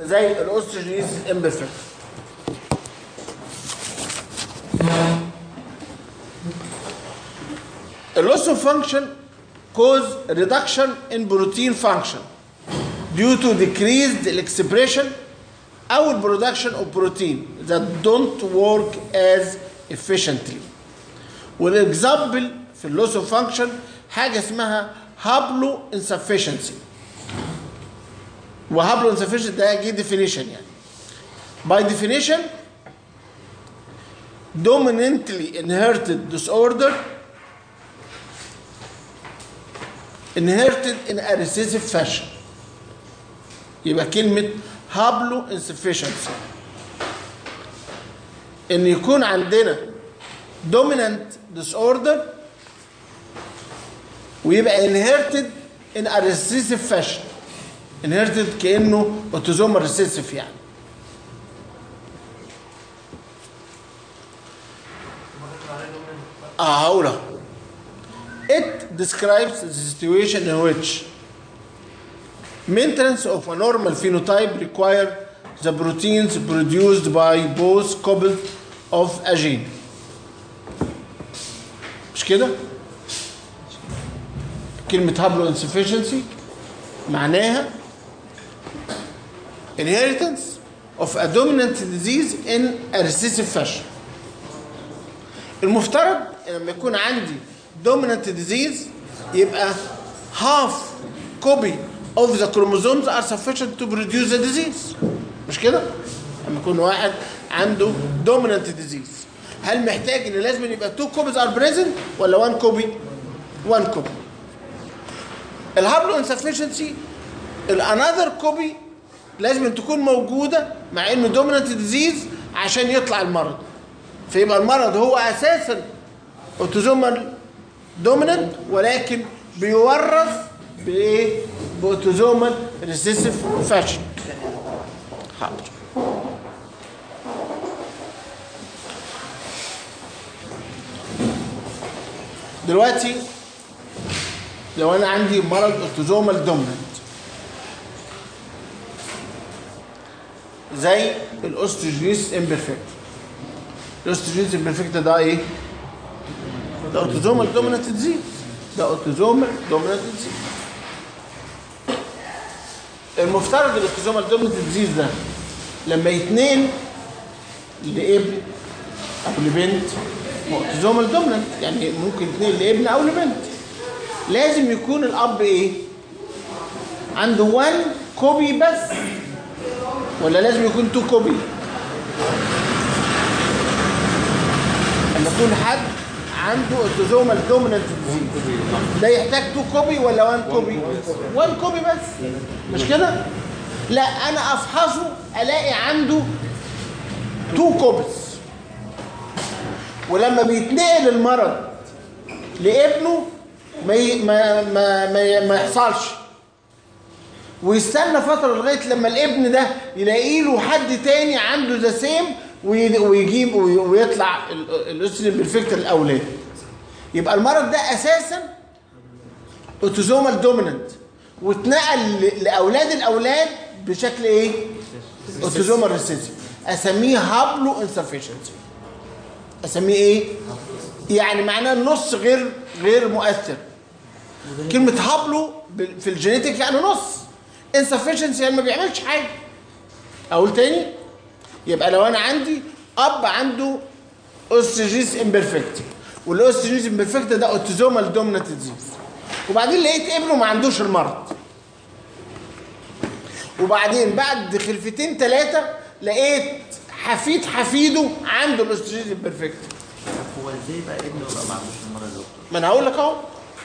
زي الاوستروجينيز امبرفكت loss of function cause reduction in protein function due to decreased expression or production of protein that don't work as efficiently. والاكزامبل في اللوس اوف فانكشن حاجه اسمها هابلو insufficiency وهابلو insufficiency ده جه definition يعني by definition dominantly inherited disorder inherited in a recessive fashion يبقى كلمة هابلو insufficiency ان يكون عندنا dominant disorder ويبقى inherited in a recessive fashion inherited كأنه autosomal recessive يعني اه هقولها It describes the situation in which maintenance of a normal phenotype require the proteins produced by both copies of a gene. مش كده؟ كلمة هابلو insufficiency معناها inheritance of a dominant disease in a recessive fashion. المفترض لما يكون عندي dominant disease يبقى half copy of the chromosomes are sufficient to produce the disease مش كده؟ لما يكون واحد عنده dominant disease هل محتاج ان لازم يبقى two copies are present ولا one copy؟ one copy الهابلو insufficiency another copy لازم تكون موجوده مع انه dominant disease عشان يطلع المرض فيبقى المرض هو اساسا اوتوزومال دوميننت ولكن بيورث بايه؟ باوتوزومال ريسيسيف فاشن حاضر دلوقتي لو انا عندي مرض اوتوزومال دوميننت زي الاوستروجينيس امبرفكت الاوستروجينيس امبرفكت ده ايه؟ ده اوتوزومال دومينانت ديزيز ده اوتوزومال دومينانت ديزيز المفترض الاوتوزومال دومينانت ديزيز ده لما يتنقل لابن او لبنت اوتوزومال دومينانت يعني ممكن يتنقل لابن او لبنت لازم يكون الاب ايه عنده 1 كوبي بس ولا لازم يكون 2 كوبي لما يكون حد عنده اوتوزومال دومينانت ده يحتاج 2 كوبي ولا 1 كوبي 1 كوبي بس مش كده لا انا افحصه الاقي عنده 2 كوبيز ولما بيتنقل المرض لابنه ما ي... ما ما ما, ما يحصلش ويستنى فتره لغايه لما الابن ده يلاقي له حد تاني عنده ذا سيم ويجيب ويطلع الاستروجين بالفكر الاولاد يبقى المرض ده اساسا اوتوزومال دوميننت واتنقل لاولاد الاولاد بشكل ايه اوتوزومال ريسيسيف اسميه هابلو انسفشنسي اسميه ايه يعني معناه النص غير غير مؤثر كلمه هابلو في الجينيتيك يعني نص انسفشنسي يعني ما بيعملش حاجه اقول تاني يبقى لو انا عندي اب عنده اوستروجينيس امبرفكت والاوستروجينيس امبرفكت ده اوتوزومال دومينانت ديزيز وبعدين لقيت ابنه ما عندوش المرض وبعدين بعد خلفتين ثلاثه لقيت حفيد حفيده عنده الاوستروجينيس امبرفكت هو ازاي بقى ابنه يبقى ما عندوش المرض يا دكتور؟ ما انا هقول لك اهو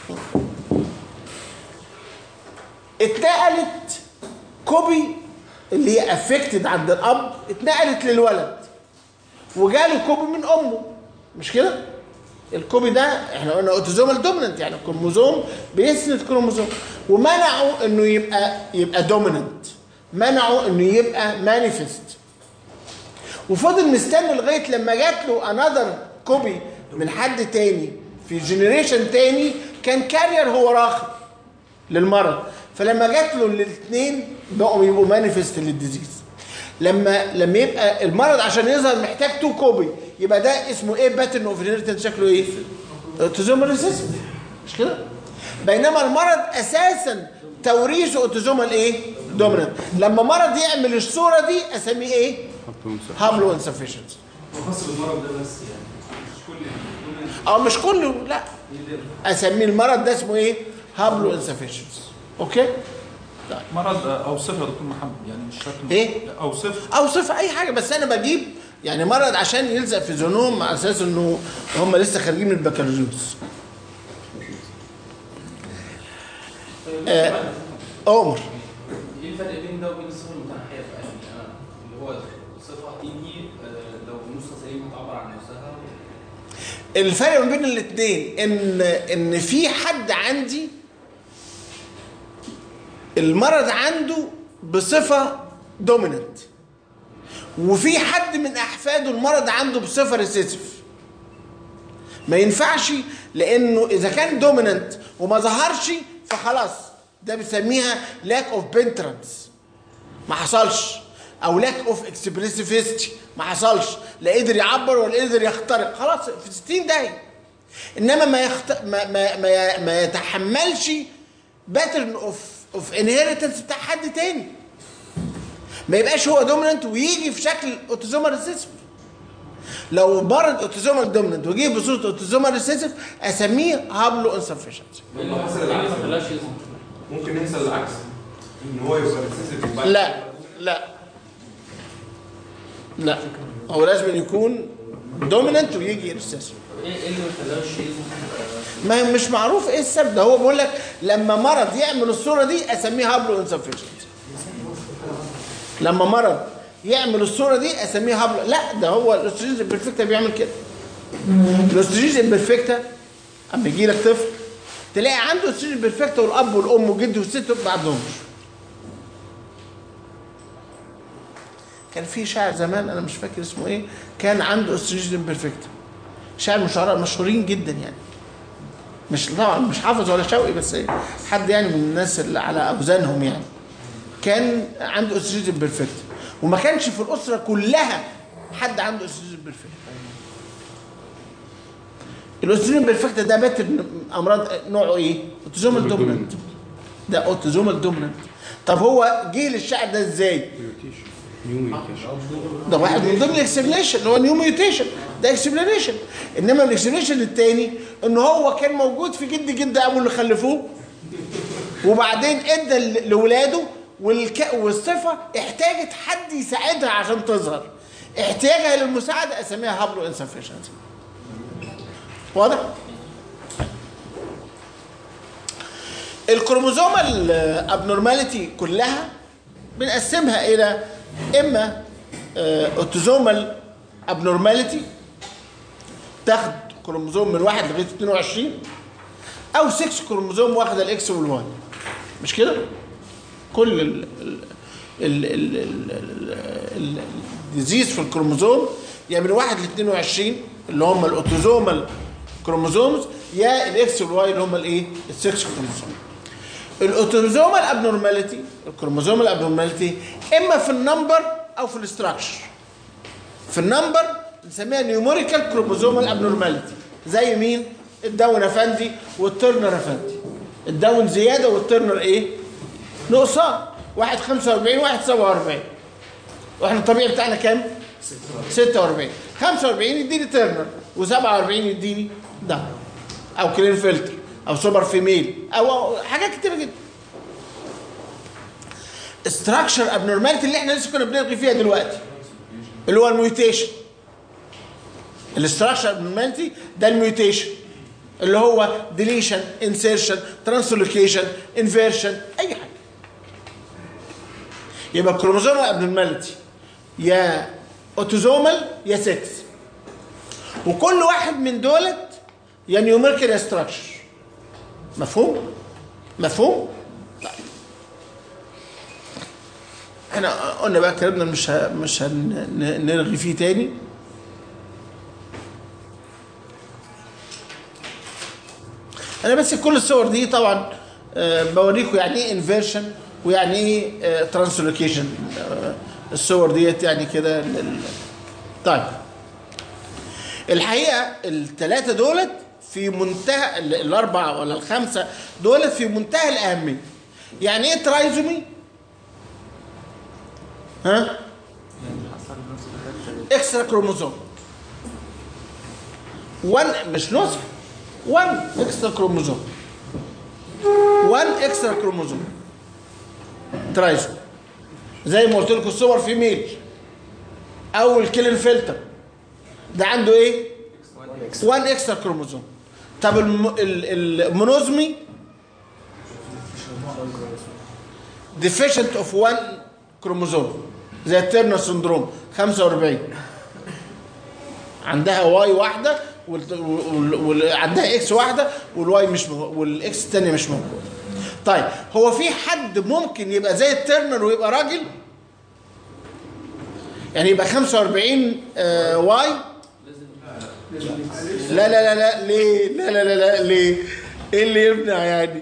اتنقلت كوبي اللي هي افكتد عند الاب اتنقلت للولد وجاله كوبي من امه مش كده الكوبي ده احنا قلنا اوتوزومال دوميننت يعني الكروموزوم بيسند كروموزوم ومنعوا انه يبقى يبقى دوميننت منعوا انه يبقى مانيفست وفضل مستني لغايه لما جات له انذر كوبي من حد تاني في جنريشن تاني كان كارير هو راخر للمرض فلما جات له الاثنين بقوا يبقوا مانيفست للديزيز لما لما يبقى المرض عشان يظهر محتاج تو كوبي يبقى ده اسمه ايه باترن اوف انهيرتنس شكله ايه اوتوزومال ريسيسيف مش كده بينما المرض اساسا توريثه اوتوزومال ايه دومينانت لما مرض يعمل الصوره دي اسميه ايه هابلو انسفشنسي خاص بالمرض ده بس يعني مش كل كل او مش كله لا اسميه المرض ده اسمه ايه هابلو انسفشنسي اوكي مرض اوصفه يا دكتور محمد يعني مش شرط إيه؟ اوصفه اوصف اي حاجه بس انا بجيب يعني مرض عشان يلزق في ذهنهم على اساس انه هم لسه خارجين من البكالوريوس آه، عمر ايه الفرق بين ده وبين الصفه المتنحيه في يعني انا اللي هو صفه تيجي آه، لو نسخه سليمه تعبر عن نفسها الفرق ما بين الاثنين ان ان في حد عندي المرض عنده بصفه دوميننت وفي حد من احفاده المرض عنده بصفه ريسيسيف ما ينفعش لانه اذا كان دوميننت وما ظهرش فخلاص ده بنسميها لاك اوف بنترنس ما حصلش او لاك اوف اكسبريسيفيستي ما حصلش لا قدر يعبر ولا قدر يخترق خلاص في 60 دقيقه انما ما يخت... ما ما ما, ما يتحملش باترن اوف اوف انهيرتنس بتاع حد تاني ما يبقاش هو دوميننت ويجي في شكل اوتوزومال ريسيسيف لو مرض اوتوزومال دوميننت وجه بصوره اوتوزومال ريسيسيف اسميه هابلو انسفشنسي لانه حصل حصل العكس. ما خلاش يظهر ممكن يحصل العكس ان هو يبقى ريسيسيف وبعد لا لا لا هو لازم يكون دوميننت ويجي ريسيسيف ايه إيه اللي ما خلاش يظهر ما مش معروف ايه السبب ده هو بيقول لك لما مرض يعمل الصوره دي اسميه هابلو انسفشنسي لما مرض يعمل الصوره دي اسميه هابلو لا ده هو الاستروجين البرفكتا بيعمل كده الاستروجين البرفكتا اما يجي لك طفل تلاقي عنده استروجين البرفكتا والاب والام والجد والست ما عندهمش كان في شاعر زمان انا مش فاكر اسمه ايه كان عنده استروجين برفكتا شاعر من الشعراء مشهورين جدا يعني مش طبعا مش حافظ ولا شوقي بس إيه، حد يعني من الناس اللي على اوزانهم يعني كان عنده استروجين بيرفكت وما كانش في الاسره كلها حد عنده استروجين بيرفكت الاستروجين بيرفكت ده باتر امراض نوعه ايه؟ اوتوزومال دوميننت ده اوتوزومال دوميننت طب هو جه للشعر ده ازاي؟ ده واحد من ضمن الاكسبليشن اللي هو نيو ميوتيشن ده اكسبلانيشن انما الاكسبلانيشن الثاني ان هو كان موجود في جد جد ابو اللي خلفوه وبعدين ادى ل- لاولاده والك... والصفه احتاجت حد يساعدها عشان تظهر احتياجها للمساعده اسميها هابلو انسفشنسي واضح؟ الكروموزومال ابنورماليتي كلها بنقسمها الى اما اوتوزومال ابنورماليتي تاخد كروموزوم من واحد لغايه 22 او 6 كروموزوم واخده الاكس والواي مش كده؟ كل ال ال ال ال ال ال الديزيز في الكروموزوم يا من واحد ل 22 اللي هم الاوتوزومال كروموزومز يا الاكس والواي اللي هم الايه؟ السكس كروموزوم الاوتوزومال ابنورماليتي الكروموزومال ابنورماليتي اما في النمبر او في الاستراكشر في النمبر بنسميها نيوميريكال كروموزومال ابنورماليتي زي مين الداون افندي والترنر افندي الداون زياده والترنر ايه نقصان واحد 45 واحد 47 واحنا الطبيعي بتاعنا كام 46 45 يديني ترنر و47 يديني ده او كلين فلتر او سوبر فيميل او حاجات كتير جدا استراكشر ابنورماليتي اللي احنا لسه كنا بنلغي فيها دلوقتي اللي هو الميوتيشن الاستراكشر ابنورماليتي ده الميوتيشن اللي هو ديليشن انسيرشن ترانسلوكيشن انفيرشن اي حاجه يبقى الكروموزومال ابنورماليتي يا اوتوزومال يا سكس وكل واحد من دولت يا نيوميريكال يا ستراكشر مفهوم مفهوم طيب. احنا قلنا بقى كلامنا مش ه... مش هنرغي فيه تاني انا بس كل الصور دي طبعا آه، بوريكم يعني ايه انفيرشن ويعني ايه ترانسلوكيشن الصور ديت يعني كده لل- طيب الحقيقه الثلاثه دولت في منتهى ال- الاربعه ولا الخمسه دولت في منتهى الاهميه يعني ايه ترايزومي ها اكسترا كروموزوم 1 مش نسخ 1 اكسترا كروموزوم 1 اكسترا كروموزوم ترايزوم زي ما قلت لكم الصور في ميل او الكيلن فلتر ده عنده ايه 1 اكسترا كروموزوم طب الم- ال- المونوزمي deficient of one كروموزوم زي التيرنر سندروم 45 عندها واي واحده وعندها اكس واحده والواي مش مو... والاكس الثانيه مش موجوده طيب هو في حد ممكن يبقى زي التيرنر ويبقى راجل يعني يبقى 45 آه واي لا لا لا لا ليه لا لا لا لا ليه ايه اللي يمنع يعني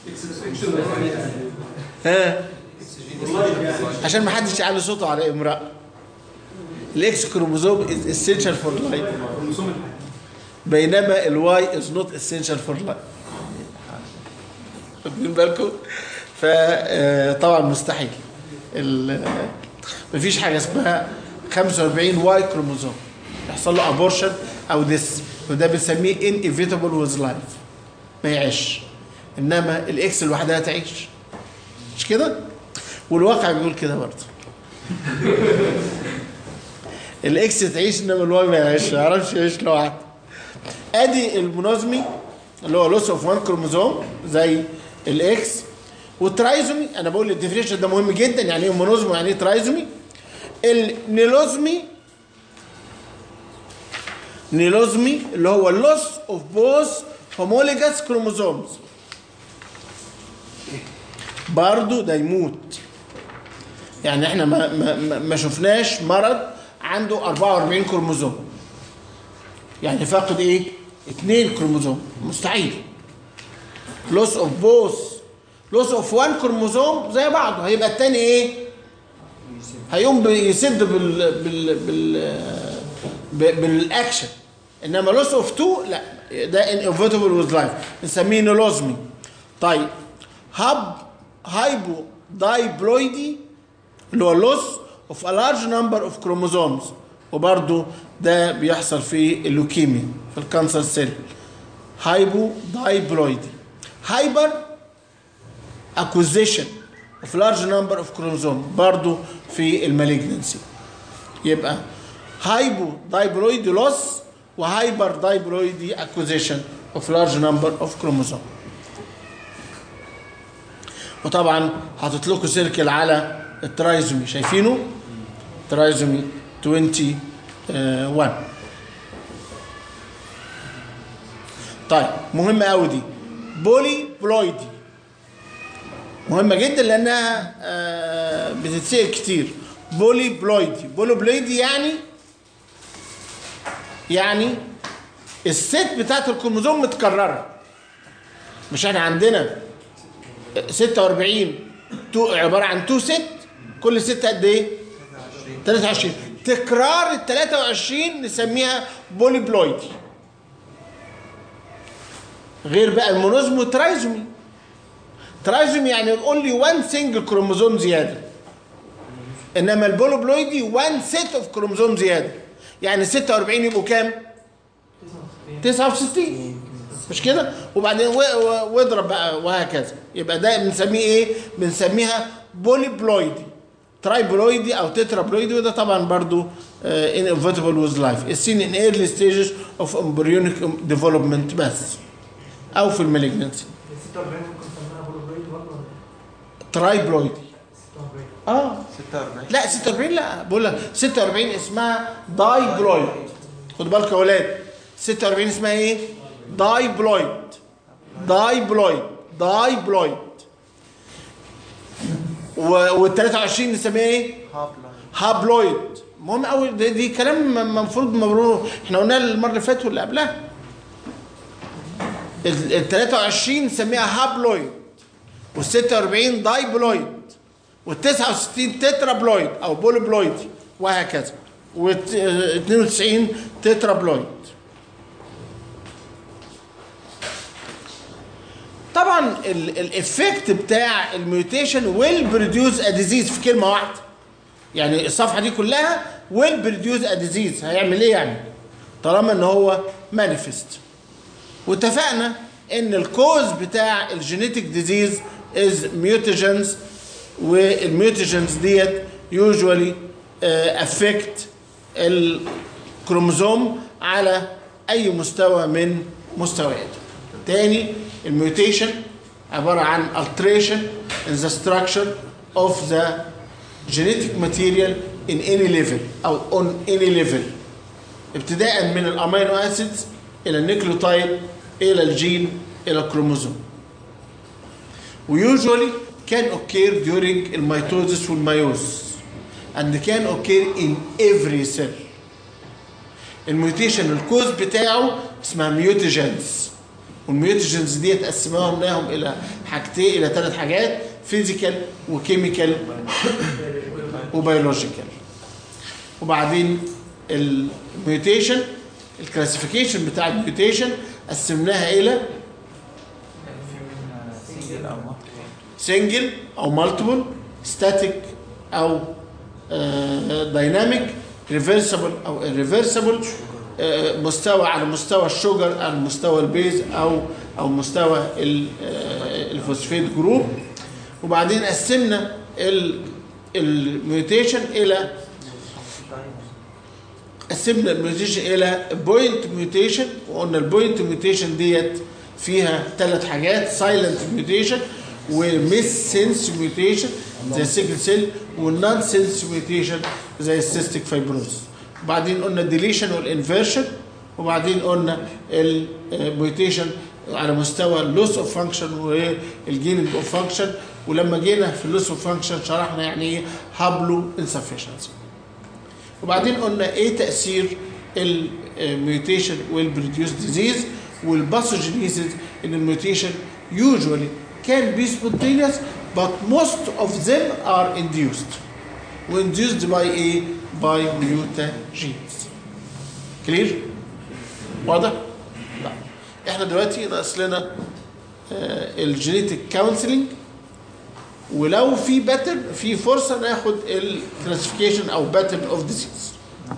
ها عشان ما حدش يعلي صوته على امرأة الاكس كروموزوم is essential for life بينما الواي is not essential for life واخدين بالكم فطبعا مستحيل ال- مفيش حاجه اسمها 45 واي كروموزوم يحصل له ابورشن او ديس وده بنسميه inevitable with life ما يعيش انما الاكس لوحدها تعيش مش كده والواقع بيقول كده برضه الاكس تعيش انما الواي ما يعيش ما يعرفش يعيش لوحده ادي المنازمي اللي هو لوس اوف وان كروموزوم زي الاكس والترايزومي انا بقول الديفريشن ده مهم جدا يعني ايه مونوزمي يعني ايه ترايزومي النيلوزمي نيلوزمي اللي هو اللوس اوف بوث هوموليجاس كروموزومز برضه ده يموت يعني احنا ما, ما, ما- ما شفناش مرض عنده 44 كروموزوم يعني فاقد ايه؟ اثنين كروموزوم مستحيل لوس اوف بوث لوس اوف وان كروموزوم زي بعضه هيبقى الثاني ايه؟ هيقوم بيسد بال بال بال ب- بالاكشن انما لوس اوف تو لا ده انفوتبل وذ لايف نسميه نولوزمي طيب هاب هايبو دايبلويدي اللي هو لوس اوف a large number of chromosomes وبرضه ده بيحصل في اللوكيميا في الكانسر سيل هايبو دايبلويدي هايبر acquisition of large number of chromosomes برضه في المالجنسي يبقى هايبو دايبلويدي لوس وهايبر دايبلويدي acquisition of large number of chromosomes وطبعا حاطط لكم سيركل على الترايزومي شايفينه ترايزومي 21 طيب مهمة قوي دي بولي بلويدي مهمة جدا لأنها آه، بتتسأل كتير بولي بلويدي بولي بلويدي يعني يعني الست بتاعت الكروموزوم متكررة مش احنا عندنا 46 تو عباره عن تو ست كل ست قد ايه 23 تكرار ال 23 نسميها بوليبلويدي غير بقى المونوزم والترايزومي ترايزومي يعني اونلي وان سنجل كروموزوم زياده انما البوليبلويدي وان سيت اوف كروموزوم زياده يعني 46 يبقوا كام 69 مش كده وبعدين و- و- واضرب بقى وهكذا يبقى ده بنسميه ايه بنسميها بوليبلويدي ترايبلويدي او تترابلويدي وده طبعا برضو ان انفوتبل ويز لايف السين ان ايرلي ستيجز اوف امبريونيك ديفلوبمنت بس او في المالجنسي 46 ممكن نسميها بولوبريد برضه ولا إيه؟ ترايبلويدي 46 اه 46 لا 46 لا بقول لك 46 اسمها دايبلويد خد بالك يا ولاد 46 اسمها ايه؟ دايبلويد دايبلويد دايبلويد وال 23 نسميها ايه؟ هابلا هابلويد مهم قوي دي, دي كلام المفروض مبرور احنا قلناه المره اللي فاتت واللي قبلها ال 23 نسميها هابلويد وال 46 دايبلويد وال69 تترابلويد او بوليبلويد وهكذا و92 تترابلويد طبعا الافكت بتاع الميوتيشن ويل بروديوس ا ديزيز في كلمه واحده يعني الصفحه دي كلها ويل بروديوس ا ديزيز هيعمل ايه يعني طالما ان هو مانيفست واتفقنا ان الكوز بتاع الجينيتك ديزيز از ميوتيجنز والميوتيجنز ديت يوجوالي افكت الكروموزوم على اي مستوى من مستوياته تاني الميوتيشن عباره عن alteration in the structure of the genetic material in any level او on any level ابتداء من الامينو اسيدز الى النيكليوتايد الى الجين الى الكروموزوم ويوجوالي can occur during الميتوزس والميوز and can occur in every cell الميوتيشن الكوز بتاعه اسمها ميوتيجنز والميوتيجنز دي قسمناهم الى حاجتين الى ثلاث حاجات فيزيكال وكيميكال وبيولوجيكال وبعدين الميوتيشن الكلاسيفيكيشن بتاع الميوتيشن قسمناها الى سنجل او مالتيبل ستاتيك او دايناميك ريفرسبل او irreversible آه، مستوى على مستوى الشوجر على مستوى البيز او او مستوى ال- آه، الفوسفيت جروب وبعدين قسمنا ال- الميوتيشن الى قسمنا الميوتيشن الى بوينت ميوتيشن وقلنا البوينت ميوتيشن ديت فيها ثلاث حاجات سايلنت ميوتيشن وميس سنس ميوتيشن زي السيكل سيل والنون سنس ميوتيشن زي السيستيك فايبروز وبعدين قلنا الديليشن والانفيرشن وبعدين قلنا الميوتيشن على مستوى اللوس اوف فانكشن والجيننج اوف فانكشن ولما جينا في اللوس اوف فانكشن شرحنا يعني ايه هابلو انسفشنسي وبعدين قلنا ايه تاثير الميوتيشن والبروديوس ديزيز والباثوجينيسيس ان الميوتيشن usually can be spontaneous but most of them are induced induced by a by mutagenes clear واضح طيب. احنا دلوقتي ناقص لنا الجينيتك كونسلنج ولو في باترن في فرصه ناخد الكلاسيفيكيشن او باترن اوف ديزيز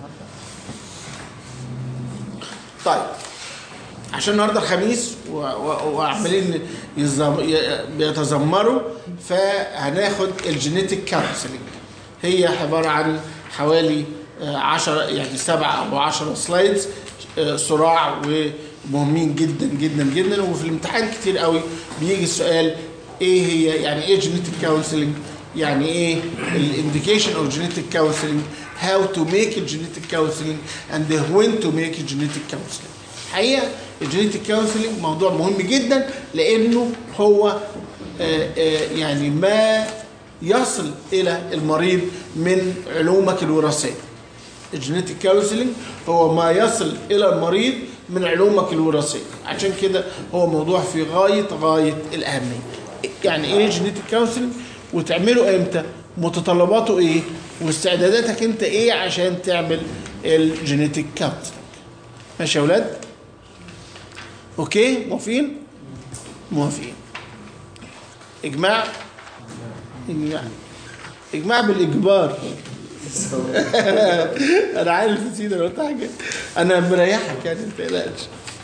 طيب عشان النهارده الخميس و- و- وعمالين يزم- ي- بيتذمروا فهناخد الجينيتك كونسلنج هي عباره عن حوالي 10 يعني سبعة او 10 سلايدز آه، صراع ومهمين جدا جدا جدا وفي الامتحان كتير قوي بيجي السؤال ايه هي يعني ايه جينيتك كونسلنج يعني ايه الانديكيشن اوف جينيتك كونسلنج هاو تو ميك الجينيتك كونسلنج اند وين تو ميك الجينيتك كونسلنج الحقيقه الجينيتك كونسلنج موضوع مهم جدا لانه هو آه، آه، يعني ما يصل الى المريض من علومك الوراثيه الجينيتك كونسلنج هو ما يصل الى المريض من علومك الوراثيه عشان كده هو موضوع في غايه غايه الاهميه يعني ايه جينيتك كونسلنج وتعمله امتى متطلباته ايه واستعداداتك انت ايه عشان تعمل الجينيتك كونسلنج ماشي يا اولاد اوكي موافقين موافقين اجماع اجماع اجماع بالاجبار انا عارف يا سيدي انا قلت حاجه انا مريحك يعني ما تقلقش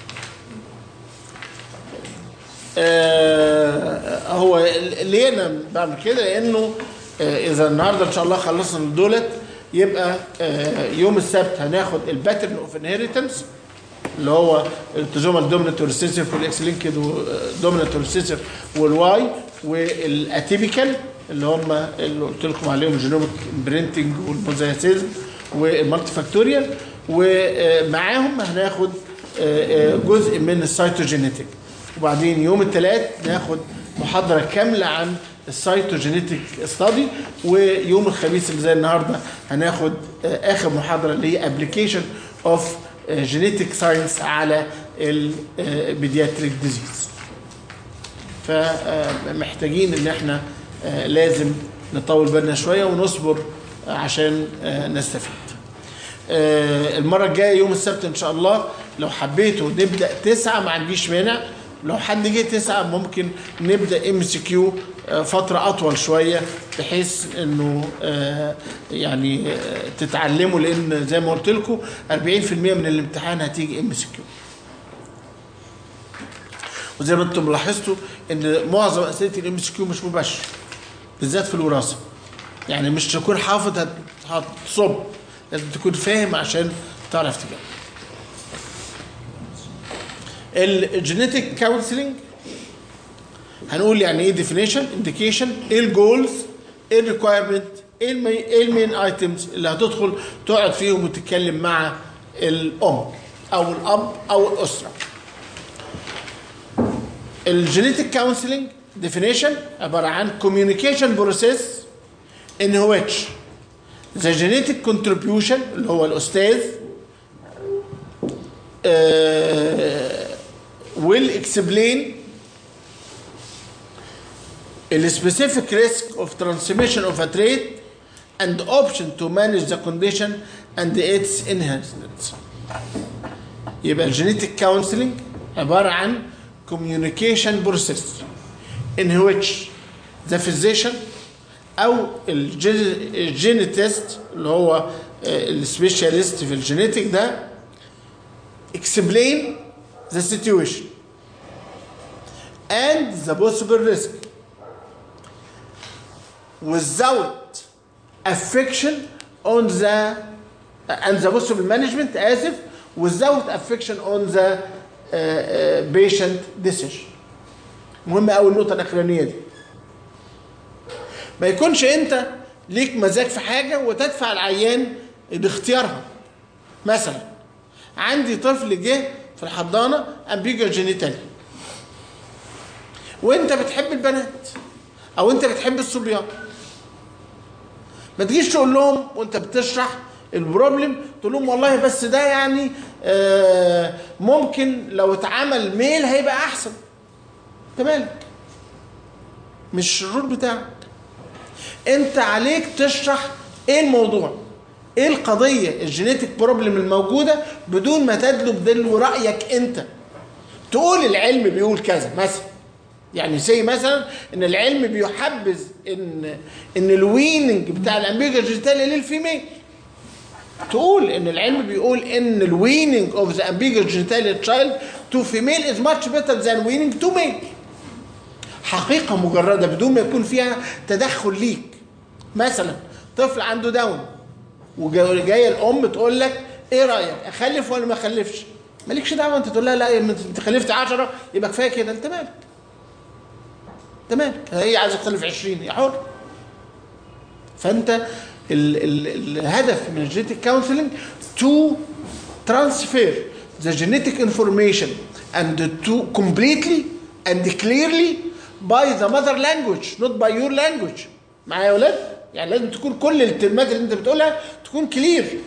آه، هو ليه انا بعمل كده لانه آه، اذا النهارده ان شاء الله خلصنا دولت يبقى آه، يوم السبت هناخد الباترن اوف انهيرتنس اللي هو التزومال دومينانت ريسيسيف والاكس لينكد دومينانت ريسيسيف والواي والاتيبيكال اللي هم اللي قلت لكم عليهم الجينوميك برينتنج والموزايسيزم والمالتي فاكتوريال ومعاهم هناخد آه، آه، جزء من السيتوجينيتك وبعدين يوم الثلاث ناخد محاضره كامله عن السيتوجينيتك ستادي ويوم الخميس اللي زي النهارده هناخد آه، اخر محاضره اللي هي ابلكيشن اوف جينيتك ساينس على البيدياتريك ديزيز فمحتاجين ان احنا آه، لازم نطول بالنا شويه ونصبر عشان آه، نستفيد آه، المره الجايه يوم السبت ان شاء الله لو حبيتوا نبدا تسعة ما عنديش مانع لو حد جه تسعة ممكن نبدا ام سي كيو فتره اطول شويه بحيث انه آه، يعني آه، تتعلموا لان زي ما قلت لكم 40% من الامتحان هتيجي ام سي كيو وزي ما انتم لاحظتوا ان معظم اسئله الام سي كيو مش مباشره بالذات في الوراثه يعني مش تكون حافظ هت- هتصب لازم تكون فاهم عشان تعرف تجاوب الجينيتك كونسلنج هنقول يعني ايه ديفينيشن انديكيشن ايه الجولز ايه الريكويرمنت ايه المي- ايه المين ايتمز اللي هتدخل تقعد فيهم وتتكلم مع الام او الاب او الاسره الجينيتك كونسلنج definition عباره عن communication process in which the genetic contribution اللي هو الاستاذ uh, will explain the specific risk of transmission of a trait and option to manage the condition and its inheritance. يبقى الجينيتك كونسلنج عباره عن communication process in which the physician او الجينيتست اللي هو السبيشاليست في الجينيتك ده explain the situation and the possible risk without affection on the and the possible management اسف without affection on the uh, uh, patient decision مهم قوي النقطه الاخرانيه دي ما يكونش انت ليك مزاج في حاجه وتدفع العيان باختيارها مثلا عندي طفل جه في الحضانه امبيجا جينيتالي وانت بتحب البنات او انت بتحب الصبيان ما تجيش تقول لهم وانت بتشرح البروبلم تقول لهم والله بس ده يعني آه ممكن لو اتعمل ميل هيبقى احسن انت مالك مش الرول بتاعك انت عليك تشرح ايه الموضوع ايه القضيه الجينيتك بروبلم الموجوده بدون ما تدلب دلو رايك انت تقول العلم بيقول كذا مثلا يعني زي مثلا ان العلم بيحبذ ان ان الويننج بتاع الامبيجا جينيتاليا للفيميل تقول ان العلم بيقول ان الويننج اوف ذا امبيجا جينيتاليا تشايلد تو فيميل از ماتش بيتر ذان ويننج تو ميل حقيقه مجرده بدون ما يكون فيها تدخل ليك مثلا طفل عنده داون وجايه الام تقول لك ايه رايك اخلف ولا ما اخلفش مالكش دعوه انت تقول لها لا انت خلفت 10 يبقى كفايه كده انت مالك انت مالك هي عايزه تخلف 20 يا حر فانت ال ال الهدف من الجينيتك كونسلنج تو transfer the genetic information and to completely and clearly by the mother language not by your language معايا يا ولاد يعني لازم تكون كل الترمات اللي انت بتقولها تكون كلير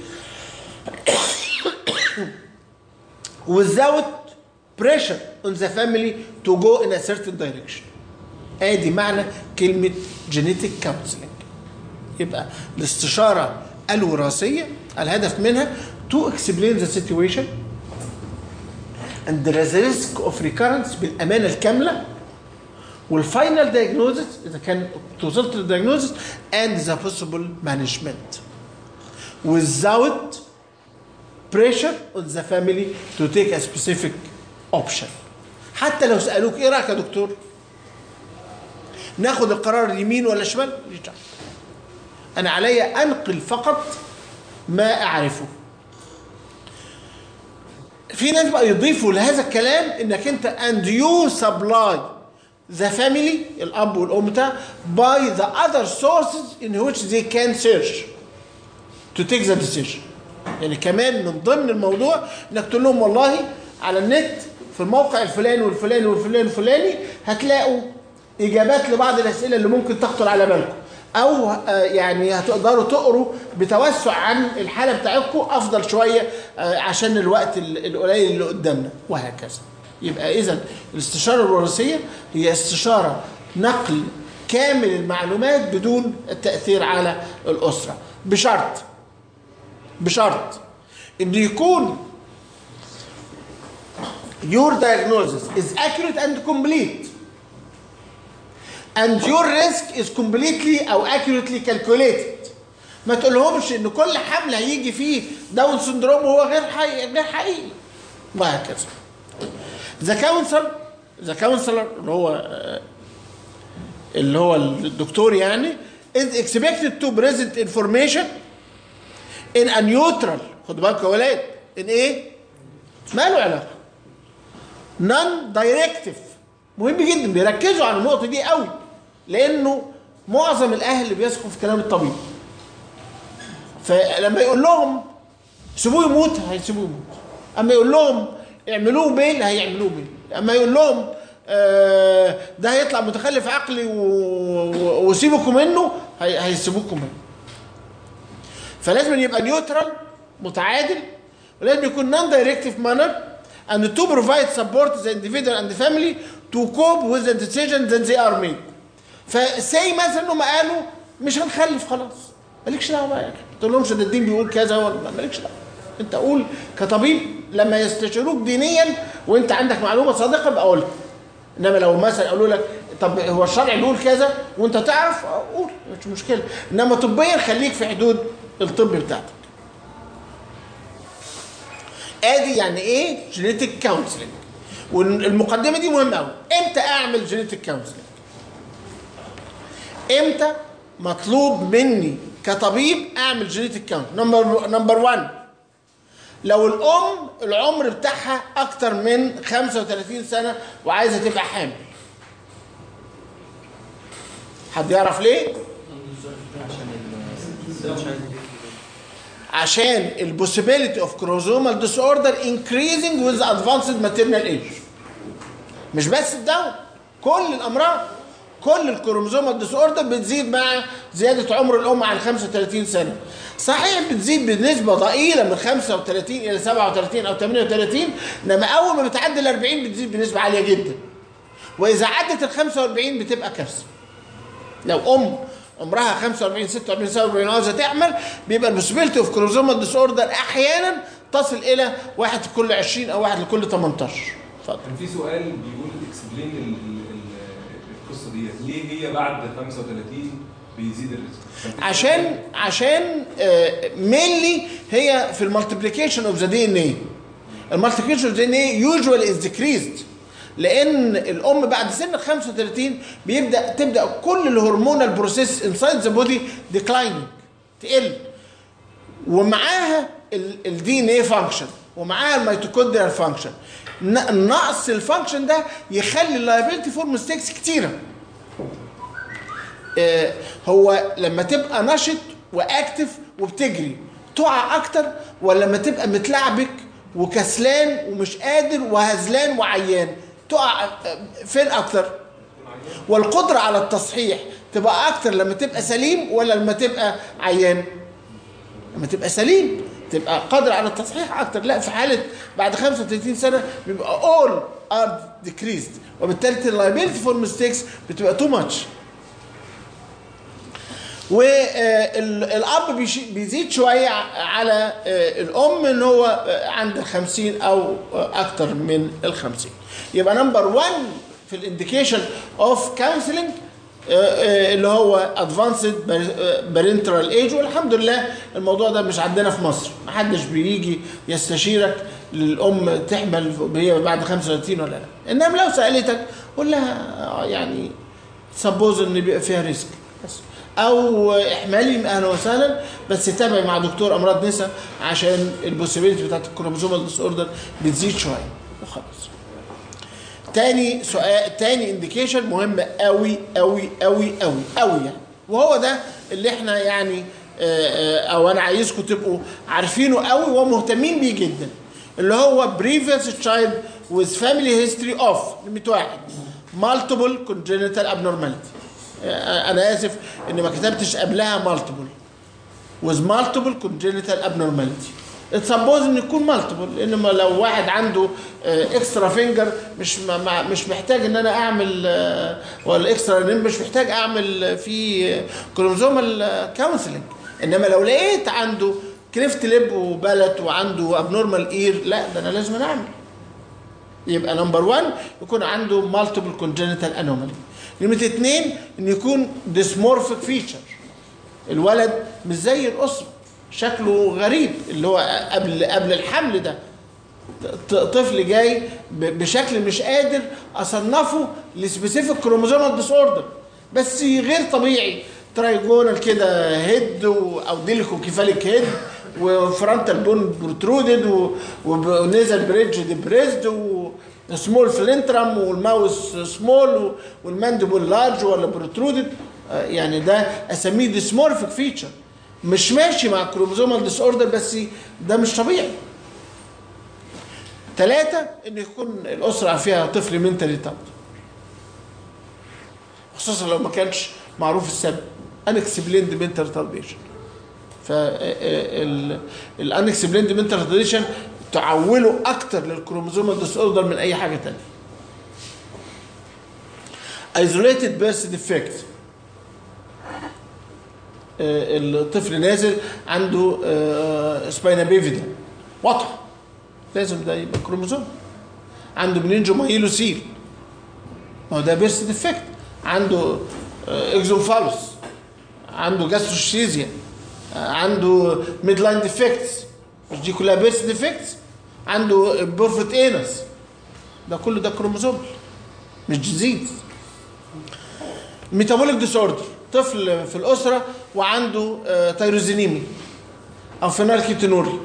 without pressure on the family to go in a certain direction ادي معنى كلمة genetic counseling يبقى الاستشارة الوراثية الهدف منها to explain the situation and the risk of recurrence بالأمانة الكاملة والفاينل diagnosis إذا كان وصلت للdiagnosis and the possible management without pressure on the family to take a specific option حتى لو سألوك ايه رأيك يا دكتور ناخد القرار يمين ولا شمال ماليش دعوة. انا عليا انقل فقط ما اعرفه في ناس بقى يضيفوا لهذا الكلام انك انت and you supply the family الاب والام بتاع by the other sources in which they can search to take the decision يعني كمان من ضمن الموضوع انك تقول لهم والله على النت في الموقع الفلاني والفلاني والفلاني الفلاني هتلاقوا اجابات لبعض الاسئله اللي ممكن تخطر على بالكم او آه، يعني هتقدروا تقروا بتوسع عن الحاله بتاعتكم افضل شويه آه، عشان الوقت ال- القليل اللي قدامنا وهكذا يبقى اذا الاستشاره الوراثيه هي استشاره نقل كامل المعلومات بدون التاثير على الاسره بشرط بشرط ان يكون your diagnosis is accurate and complete and your risk is completely او accurately calculated ما تقولهمش ان كل حمل هيجي فيه داون سندروم وهو غير حقيقي غير حقيقي وهكذا ذا كونسل ذا كونسلر اللي هو آه، اللي هو الدكتور يعني is expected to present information in a neutral خدوا بالكم يا ولاد in ايه؟ ما له علاقه نون دايركتيف مهم جدا بيركزوا على النقطه دي قوي لانه معظم الاهل بيثقوا في كلام الطبيب فلما يقول لهم سيبوه يموت هيسيبوه يموت اما يقول لهم اعملوه بين هيعملوه بين اما يقول لهم آه، ده هيطلع متخلف عقلي و- و- وسيبكم منه هي- هيسيبوكم منه فلازم يبقى نيوترال متعادل ولازم يكون نون دايركتيف مانر and to provide support to the individual and the family to cope with the decisions that they are made فسي مثلا انهم قالوا مش هنخلف خلاص مالكش دعوه بقى ما تقولهمش ده الدين بيقول كذا ولا مالكش دعوه انت قول كطبيب لما يستشيروك دينيا وانت عندك معلومه صادقه بقى قولها انما لو مثلا قالوا لك طب هو الشرع بيقول كذا وانت تعرف اه قول مش مشكله انما طبيا خليك في حدود الطب بتاعتك ادي يعني ايه جينيتك كونسلنج والمقدمه دي مهمه قوي امتى اعمل جينيتك كونسلنج امتى مطلوب مني كطبيب اعمل جينيتك كونسلنج نمبر نمبر 1 لو الام العمر بتاعها اكتر من 35 سنه وعايزه تبقى حامل حد يعرف ليه عشان البوسيبيليتي اوف كروزومال ديس اوردر انكريزنج وذ ادفانسد ماتيرنال ايج مش بس الدواء كل الامراض كل الكروموزومال ديس اوردر بتزيد مع زياده عمر الام عن 35 سنه صحيح بتزيد بنسبه ضئيله من 35 الى 37 او 38 انما اول ما بتعدي ال 40 بتزيد بنسبه عاليه جدا واذا عدت ال 45 بتبقى كارثه لو ام عمرها 45 46 47 عاوزه تعمل بيبقى البوسيبيلتي اوف كروموزومال ديس اوردر احيانا تصل الى واحد لكل 20 او واحد لكل 18 اتفضل كان في سؤال بيقول اكسبلين القصه دي ليه هي بعد 35 بيزيد الريسك كان في عشان عشان مينلي هي في المالتيبليكيشن اوف ذا دي ان اي المالتيبليكيشن اوف ذا دي ان اي يوجوال از ديكريزد لان الام بعد سن ال 35 بيبدا تبدا كل الهرمونال بروسيس انسايد ذا بودي ديكلايننج تقل ومعاها الدي ان اي فانكشن ومعاها الميتوكوندريال فانكشن نقص الفانكشن ده يخلي اللايبيلتي فور ميستيكس كتيره آه، هو لما تبقى نشط واكتف وبتجري تقع اكتر ولا لما تبقى متلعبك وكسلان ومش قادر وهزلان وعيان تقع آه، فين اكتر والقدرة على التصحيح تبقى اكتر لما تبقى سليم ولا لما تبقى عيان لما تبقى سليم تبقى قادر على التصحيح اكتر لا في حاله بعد 35 سنه بيبقى all are decreased وبالتالي اللايبيلتي فور ميستيكس بتبقى تو ماتش والاب بيزيد شويه على آه، الام ان هو آه، عند ال 50 او آه، اكتر من ال 50 يبقى نمبر 1 في الانديكيشن اوف كونسلنج اللي هو ادفانسد بارنترال ايج والحمد لله الموضوع ده مش عندنا في مصر محدش بيجي يستشيرك للام تحمل هي بعد 35 ولا لا انما لو سالتك قول لها آه، يعني سبوز ان بيبقى فيها ريسك بس او احمالي اهلا وسهلا بس تابعي مع دكتور امراض نساء عشان البوسيبيليتي بتاعت الكروموزومال ديس اوردر بتزيد شويه وخلاص تاني سؤال تاني انديكيشن مهم قوي قوي قوي قوي قوي يعني وهو ده اللي احنا يعني آه، آه، او انا عايزكم تبقوا عارفينه قوي ومهتمين بيه جدا اللي هو previous child with family history of نمرة واحد multiple congenital abnormality آه، انا اسف ان ما كتبتش قبلها multiple with multiple congenital abnormality اتسبوز ان يكون مالتيبل انما لو واحد عنده اكسترا فينجر مش ما- ما- مش محتاج ان انا اعمل آه، ولا اكسترا ليمب مش محتاج اعمل في كروموزومال كونسلنج انما لو لقيت عنده كريفت ليب وبلت وعنده ابنورمال اير لا ده انا لازم اعمل يبقى نمبر 1 يكون عنده مالتيبل كونجنتال انومالي نمرة اتنين ان يكون ديسمورفيك فيتشر الولد مش زي الاسره شكله غريب اللي هو قبل قبل الحمل ده ط- طفل جاي ب- بشكل مش قادر اصنفه لسبيسيفيك كروموزومال ديس اوردر بس غير طبيعي ترايجونال كده هيد و- او ديليكو كيفاليك هيد وفرونتال بون بروترودد و- ونيزل بريدج ديبريزد وسمول فلنترم والماوس سمول والمانديبول لارج ولا بروترودد يعني ده اسميه ديسمورفيك فيتشر مش ماشي مع كروموزومال ديس اوردر بس ده مش طبيعي ثلاثة ان يكون الاسرة فيها طفل منتالي تارد خصوصا لو ما كانش معروف السبب unexplained mental retardation ف الانكسبليند mental retardation تعوله اكتر للكروموزومال ديس اوردر من اي حاجة تانية isolated birth defect آه، الطفل نازل عنده سباينا بيفيدا واضحه لازم ده يبقى كروموزوم عنده منينجو مايلوسيل ما هو ده بيرس ديفكت عنده اكزوفالوس عنده جاستروشيزيا عنده ميد لاين ديفكتس مش دي كلها بيرس ديفكتس عنده بورفت انس ده كله ده كروموزوم مش ديزيز ميتابوليك ديس اوردر طفل في الاسره وعنده آه، تيروزينيمي او فينالكيتونوري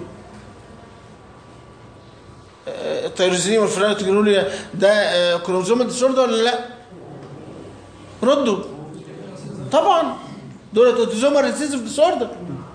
آه، التيروزينيمي والفينالكيتونوري ده آه، كروموزوم ديس اوردر ولا لا؟ ردوا طبعا دول اوتوزومال ريسيسيف ديس اوردر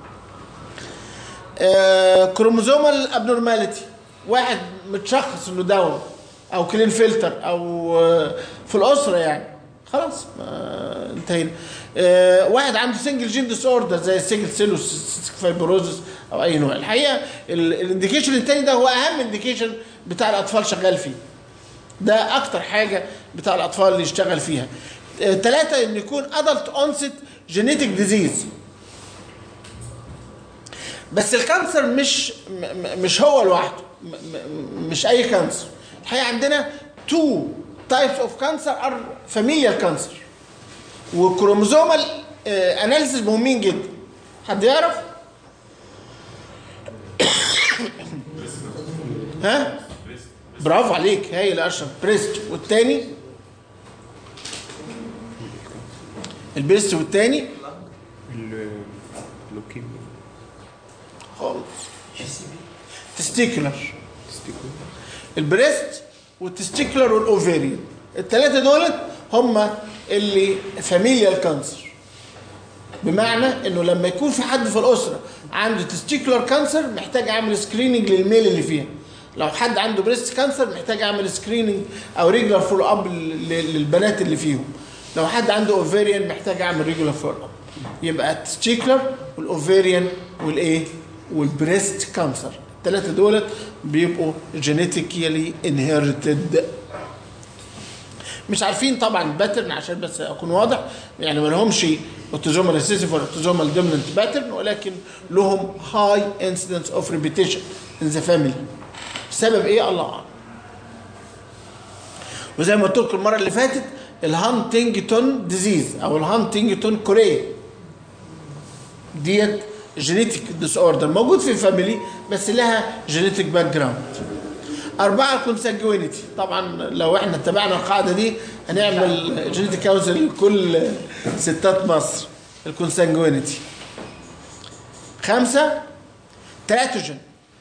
كروموزومال ابنورماليتي واحد متشخص انه داون او كلين فلتر او آه، في الاسره يعني خلاص آه، انتهينا آه، واحد عنده سنجل جين ديس اوردر زي السنجل سيلوس فايبروزس او اي نوع الحقيقه الانديكيشن الثاني ده هو اهم انديكيشن بتاع الاطفال شغال فيه ده اكتر حاجه بتاع الاطفال اللي يشتغل فيها ثلاثة ان يكون ادلت اونست جينيتك ديزيز بس الكانسر مش م- م- مش هو لوحده م- م- مش اي كانسر الحقيقه عندنا تو تايبس اوف كانسر ار فاميليال كانسر وكروموزومال اناليسيس مهمين جدا حد يعرف ها برافو عليك هايل يا اشرف بريست والتاني البريست والتاني اللوكيميا خالص تستيكولر البريست والتستيكولر والاوفيريان الثلاثه دولت هم اللي فاميليال كانسر بمعنى انه لما يكون في حد في الاسره عنده تستيكولر كانسر محتاج اعمل سكريننج للميل اللي فيها لو حد عنده بريست كانسر محتاج اعمل سكريننج او ريجولار فولو اب للبنات اللي فيهم لو حد عنده اوفيريان محتاج اعمل ريجولار فولو اب يبقى التستيكولر والاوفيريان والايه والبريست كانسر الثلاثه دولت بيبقوا جينيتيكالي انهيرتد مش عارفين طبعا باترن عشان بس اكون واضح يعني ما لهمش اوتوزومال ريسيسيف ولا اوتوزومال دوميننت باترن ولكن لهم هاي انسيدنس اوف ريبيتيشن ان ذا فاميلي بسبب ايه الله اعلم وزي ما قلت لكم المره اللي فاتت الهانتنجتون ديزيز او الهانتنجتون كوريا ديت جينيتيك ديس اوردر موجود في الفاميلي بس لها جينيتيك باك جراوند أربعة الكونسانجوينيتي طبعا لو احنا اتبعنا القاعدة دي هنعمل جينيتيك كونسل لكل ستات مصر الكونسانجوينيتي خمسة تراتوجين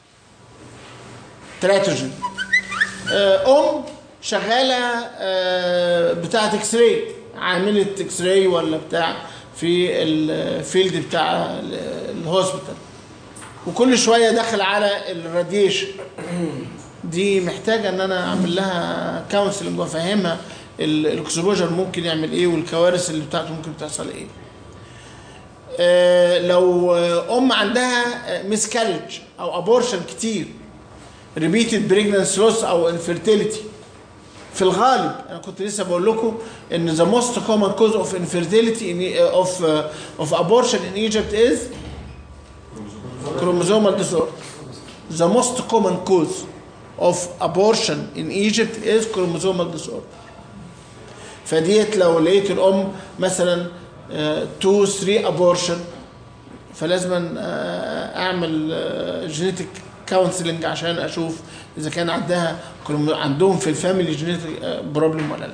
تراتوجين آه، أم شغالة آه، بتاعة اكس راي عاملة اكس راي ولا بتاع في الفيلد بتاع ال- الهوسبيتال وكل شوية داخل على الراديشن دي محتاجة ان انا اعمل لها كونسلنج وافهمها ال- الاكسبوجر ممكن يعمل ايه والكوارث اللي بتاعته ممكن تحصل ايه آه، لو آه، ام عندها مسكالج او ابورشن كتير ريبيتد بريجنانس لوس او انفيرتيليتي في الغالب انا كنت لسه بقول لكم ان the most common cause of infertility in, of uh, of abortion in Egypt is chromosomal disorder. The most common cause of abortion in Egypt is chromosomal disorder. فديت لو لقيت الام مثلا 2 3 ابورشن فلازم آه، اعمل جينيتك كونسلنج عشان اشوف اذا كان عندها كرومو- عندهم في الفاميلي جينيتك بروبلم ولا لا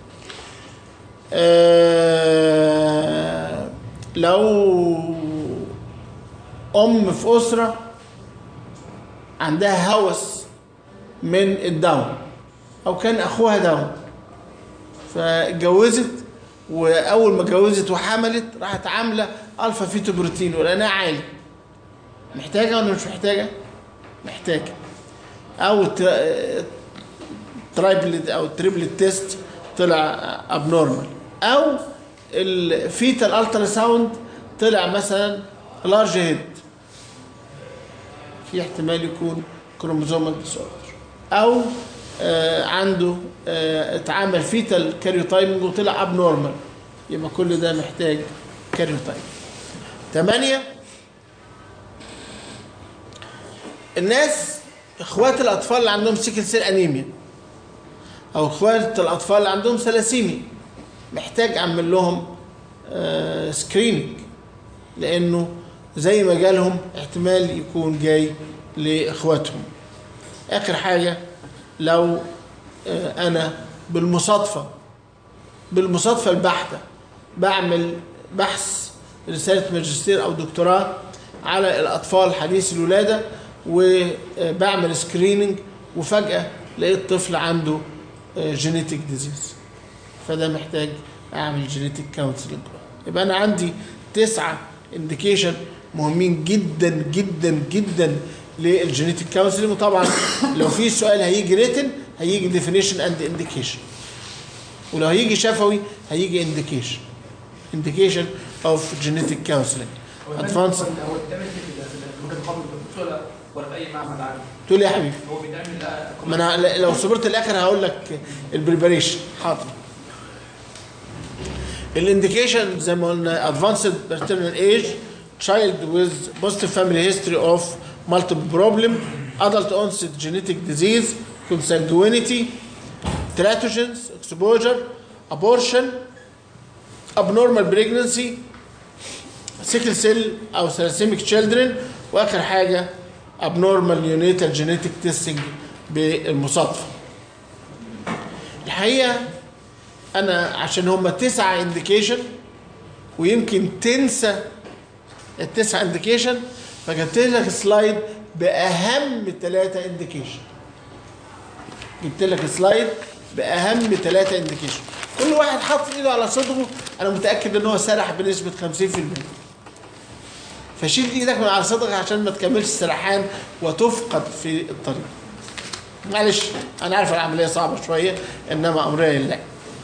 آه، لو ام في اسره عندها هوس من الداون او كان اخوها داون فاتجوزت واول ما اتجوزت وحملت راحت عامله الفا فيتو بروتين ولقيناها عالي محتاجه ولا مش محتاجه محتاجه او الترا- ترايبل او تريبل تيست طلع ابنورمال او الفيتال الترا ساوند طلع مثلا لارج هيد في احتمال يكون كروموزومال ديسوردر او آه عنده آه اتعمل فيتال كاريوتايمنج وطلع اب نورمال يبقى كل ده محتاج كاريوتايمنج ثمانية الناس اخوات الاطفال اللي عندهم سيكل سيل انيميا او اخوات الاطفال اللي عندهم ثلاسيميا محتاج اعمل لهم آه سكريننج لانه زي ما جالهم احتمال يكون جاي لاخواتهم اخر حاجه لو آه، انا بالمصادفه بالمصادفه البحته بعمل بحث رساله ماجستير او دكتوراه على الاطفال حديث الولاده وبعمل سكريننج وفجاه لقيت طفل عنده جينيتك ديزيز فده محتاج اعمل جينيتك كونسلنج يبقى انا عندي تسعه انديكيشن مهمين جدا جدا جدا للجينيتك كونسلنج وطبعا لو في سؤال هيجي ريتن هيجي ديفينيشن اند انديكيشن ولو هيجي شفوي هيجي انديكيشن انديكيشن اوف جينيتك كونسلنج ادفانس هو بيتعمل في المكان القومي الدكتور ولا ولا في اي معمل عادي تقول إيه يا حبيبي هو بيتعمل لا ما انا لو صبرت الاخر هقول لك البريباريشن حاضر الانديكيشن زي ما قلنا ادفانسد باترنال ايج child with positive family history of multiple problem adult onset genetic disease consanguinity teratogens exposure abortion abnormal pregnancy sickle cell او thalassaemic children واخر حاجه abnormal neonatal genetic testing بالمصادفه الحقيقه انا عشان هم تسعة انديكيشن ويمكن تنسى التسعة انديكيشن فجبت لك سلايد باهم ثلاثة انديكيشن جبت لك سلايد باهم ثلاثة انديكيشن كل واحد حاطط ايده على صدره انا متاكد ان هو سرح بنسبه 50% فشيل ايدك من على صدرك عشان ما تكملش السرحان وتفقد في الطريق معلش انا عارف العمليه صعبه شويه انما امرها لله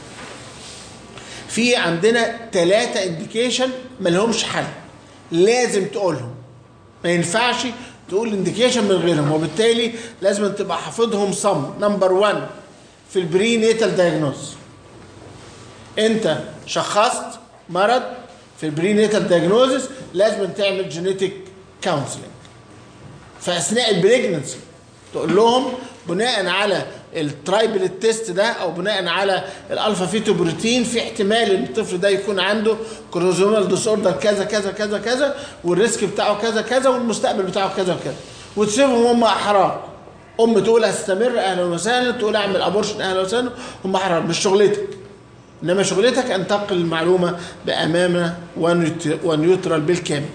في عندنا ثلاثة انديكيشن ما لهمش حل لازم تقولهم ما ينفعش تقول انديكيشن من غيرهم وبالتالي لازم تبقى حافظهم صم نمبر 1 في البري نيتال دايجنوز انت شخصت مرض في البري نيتال دايجنوزس لازم تعمل جينيتك كونسلنج فاثناء البريجننسي تقول لهم بناء على الترايبل تيست ده او بناء على الالفا فيتو بروتين في احتمال ان الطفل ده يكون عنده كروزومال ديس اوردر كذا كذا كذا كذا والريسك بتاعه كذا كذا والمستقبل بتاعه كذا وكذا وتسيبهم هم احرار ام تقول هستمر اهلا وسهلا تقول اعمل ابورشن اهلا وسهلا هم احرار مش شغلتك انما شغلتك ان تنقل المعلومه بامانه ونيوت- ونيوترال بالكامل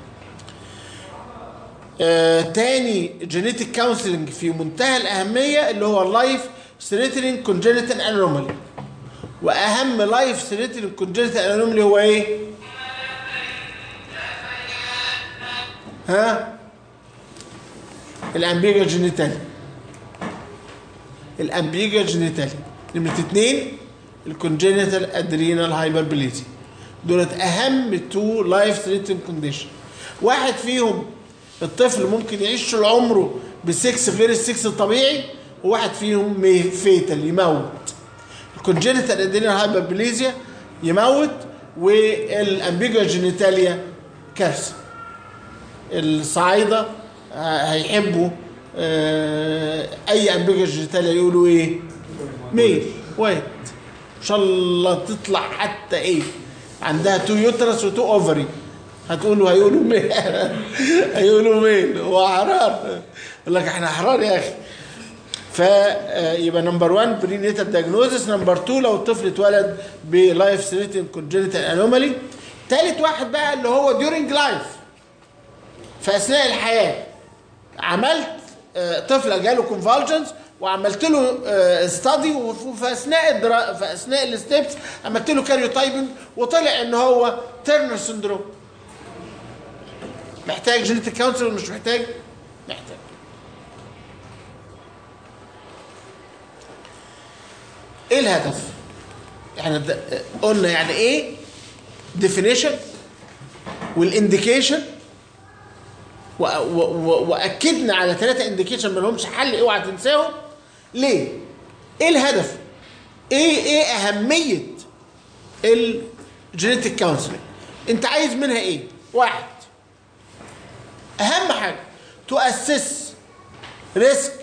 آه، تاني جينيتك كونسلنج في منتهى الأهمية اللي هو اللايف ثريتنينج كونجنتال انومالي وأهم لايف ثريتنينج كونجنتال انومالي هو إيه؟ ها؟ الأمبيجا جينيتالي الأمبيجا جينيتالي نمرة اتنين الكونجنتال ادرينال هايبربليزي دولت اهم تو لايف ثريتنج كونديشن واحد فيهم الطفل ممكن يعيش طول عمره بالسكس غير السكس الطبيعي وواحد فيهم مي- فيتال يموت الكونجنتال ادرينال هايبربليزيا يموت والامبيجوال جينيتاليا كارثه الصعايده آه، هيحبوا آه، اي امبيجوال جينيتاليا يقولوا ايه ميل وايت ان شاء الله تطلع حتى ايه عندها تو يوترس وتو اوفري هتقولوا هيقولوا ميل هيقولوا ميل هو احرار يقول لك احنا احرار يا اخي فيبقى نمبر 1 برينيتال دايجنوزس نمبر 2 لو الطفل اتولد بلايف ثريتنج كونجنتال انومالي ثالث واحد بقى اللي هو ديورنج لايف في اثناء الحياه عملت آه، طفل جاله كونفالجنز وعملت له ستادي وفي اثناء الدرا... في اثناء الستبس عملت له كاريوتايبنج وطلع ان هو تيرنر سندروم محتاج جينيتك كونسل ولا مش محتاج؟ محتاج ايه الهدف؟ احنا د- قلنا يعني ايه ديفينيشن والانديكيشن و- و- و- واكدنا على ثلاثه انديكيشن ما لهمش حل اوعى تنساهم ليه؟ ايه الهدف؟ ايه ايه اهميه الجينيتك كونسلنج؟ انت عايز منها ايه؟ واحد اهم حاجه تو اسس ريسك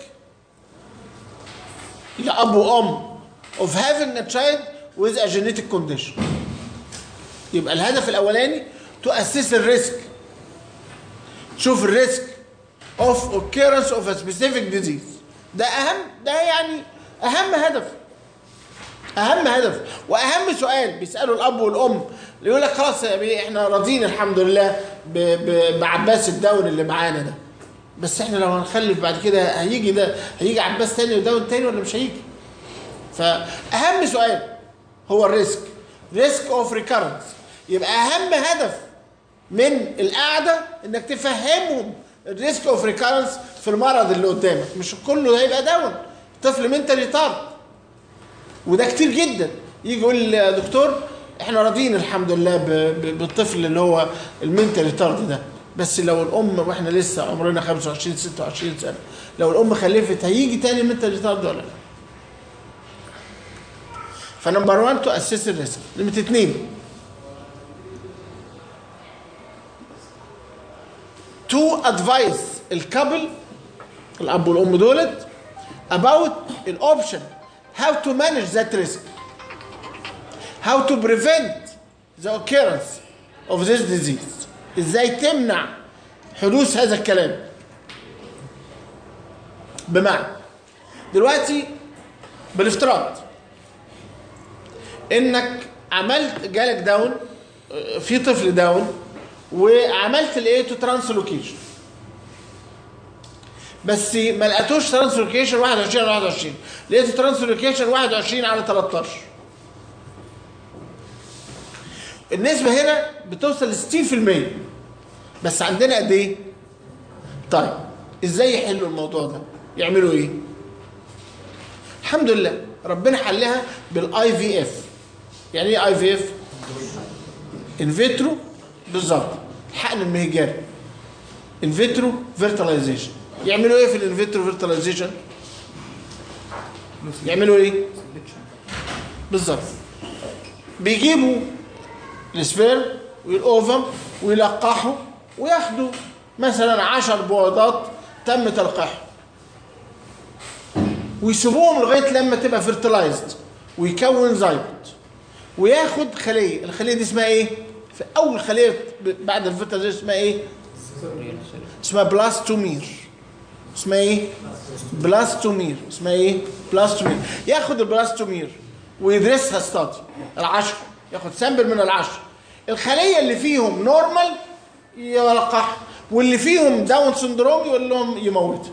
لاب وام of having a child with a genetic condition يبقى الهدف الاولاني to assess الريسك تشوف الريسك of occurrence of a specific disease ده اهم ده يعني اهم هدف اهم هدف واهم سؤال بيساله الاب والام اللي يقول لك خلاص يا بيه احنا راضيين الحمد لله ب- ب- بعباس الدون اللي معانا ده بس احنا لو هنخلف بعد كده هيجي ده هيجي عباس تاني ودون تاني ولا مش هيجي فاهم سؤال هو الريسك ريسك اوف ريكارنس يبقى اهم هدف من القعده انك تفهمهم الريسك اوف ريكارنس في المرض اللي قدامك مش كله هيبقى داون طفل منتال ريتارد وده كتير جدا يجي يقول يا دكتور احنا راضيين الحمد لله ب- ب- بالطفل اللي هو المنتال ريتارد ده بس لو الام واحنا لسه عمرنا 25 26 سنه لو الام خلفت هيجي تاني منتال ريتارد ولا لا فنمبر 1 تو اسس الريسك نمرة اثنين تو ادفايس الكابل الاب والام دولت about الاوبشن how to manage that risk how to prevent the occurrence of this disease ازاي تمنع حدوث هذا الكلام بمعنى دلوقتي بالافتراض انك عملت جالك داون آه، في طفل داون وعملت الايه تو ترانسلوكيشن بس ما لقيتوش ترانسلوكيشن 21 على 21 لقيت ترانسلوكيشن 21 على 13 النسبة هنا بتوصل ل 60% بس عندنا قد ايه؟ طيب ازاي يحلوا الموضوع ده؟ يعملوا ايه؟ الحمد لله ربنا حلها بالاي في اف يعني ايه اي في اف؟ انفيترو بالظبط الحقن المهجري انفيترو فيرتلايزيشن يعملوا ايه في الانفيترو فيرتلايزيشن؟ يعملوا ايه؟ بالظبط بيجيبوا السبيرم والاوفم ويلقحوا وياخدوا مثلا عشر بويضات تم تلقيحهم ويسيبوهم لغايه لما تبقى فيرتلايزد ويكون زيجوت وياخد خليه الخليه دي اسمها ايه في اول خليه ب- بعد الفيرتلايزيشن اسمها ايه اسمها بلاستومير اسمها ايه بلاستومير اسمها ايه بلاستومير ياخد البلاستومير ويدرسها ستادي العشر ياخد سامبل من العشر الخليه اللي فيهم نورمال يلقحها واللي فيهم داون سندروم يقول لهم يموتها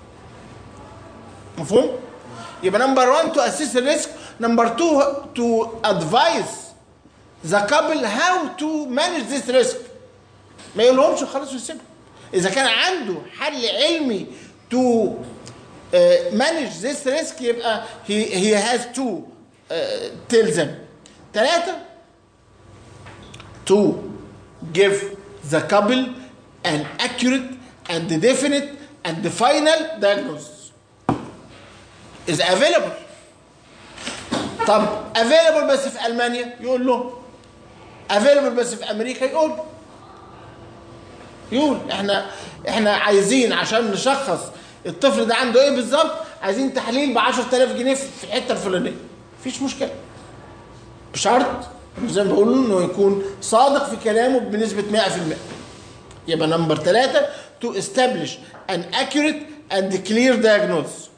مفهوم يبقى نمبر 1 تو اسيس الريسك نمبر 2 تو ادفايس ذا كابل هاو تو مانج ذيس ريسك ما يقولهمش خلاص ويسيبها اذا كان عنده حل علمي تو مانج ذيس ريسك يبقى هي هي هاز تو تيل ذم ثلاثه to give the couple an accurate and definite and the final diagnosis is available طب available بس في المانيا يقول له available بس في امريكا يقول يقول احنا احنا عايزين عشان نشخص الطفل ده عنده ايه بالظبط عايزين تحليل ب 10000 جنيه في الحته الفلانيه مفيش مشكله بشرط زي ما بقول انه يكون صادق في كلامه بنسبه 100% يبقى نمبر ثلاثة to establish an accurate and clear diagnosis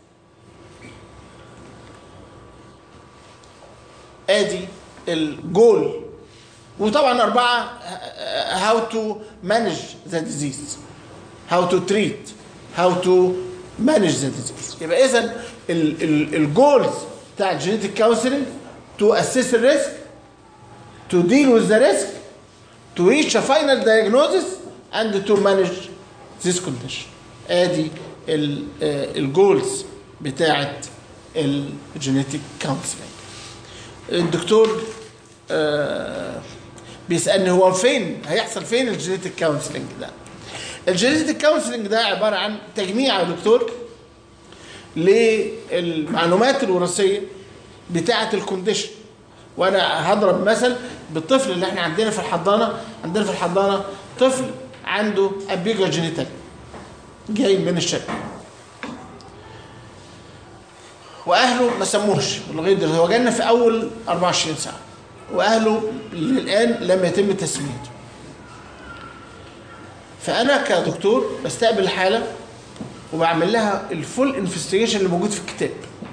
ادي الجول وطبعا أربعة how to manage the disease how to treat how to manage the disease يبقى إذا الجولز بتاع الجينيتك كونسلنج to assess the risk to deal with the risk to reach a final diagnosis and to manage this condition ادي الجولز بتاعت الجينيتك كونسلنج الدكتور آه بيسالني هو فين هيحصل فين الجينيتك كونسلنج ده الجينيتك كونسلنج ده عباره عن تجميع يا دكتور للمعلومات الوراثيه بتاعه الكونديشن وانا هضرب مثل بالطفل اللي احنا عندنا في الحضانه عندنا في الحضانه طفل عنده ابيجا جينيتال جاي من الشرق واهله ما سموش لغايه دلوقتي هو جالنا في اول 24 ساعه واهله للان لم يتم تسميته فانا كدكتور بستقبل الحاله وبعمل لها الفول انفستيجيشن اللي موجود في الكتاب